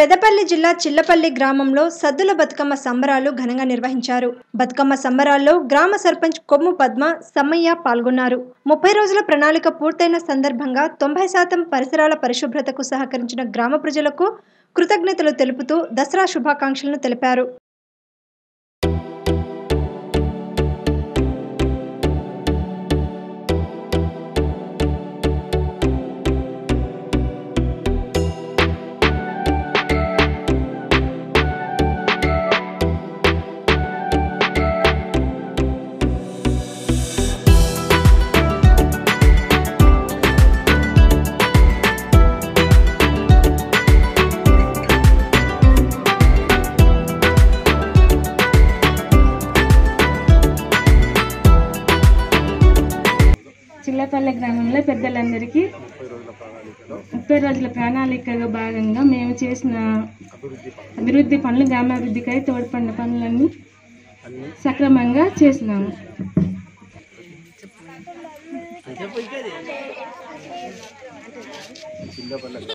పెదపల్లి జిల్లా చిల్లపల్లి గ్రామంలో సద్దుల బతుకమ్మ సంబరాలు ఘనంగా నిర్వహించారు బతుకమ్మ సంబరాల్లో గ్రామ సర్పంచ్ కొమ్ము పద్మ సమ్మయ్య పాల్గొన్నారు ముప్పై రోజుల ప్రణాళిక పూర్తయిన సందర్భంగా తొంభై శాతం పరిసరాల పరిశుభ్రతకు సహకరించిన గ్రామ ప్రజలకు కృతజ్ఞతలు తెలుపుతూ దసరా శుభాకాంక్షలను తెలిపారు చిల్లపల్లె గ్రామంలో పెద్దలందరికీ ముప్పై రోజుల ప్రణాళికగా భాగంగా మేము చేసిన అభివృద్ధి పనులు గ్రామాభివృద్ధికై తోడ్పడిన పనులన్నీ సక్రమంగా చేసినాము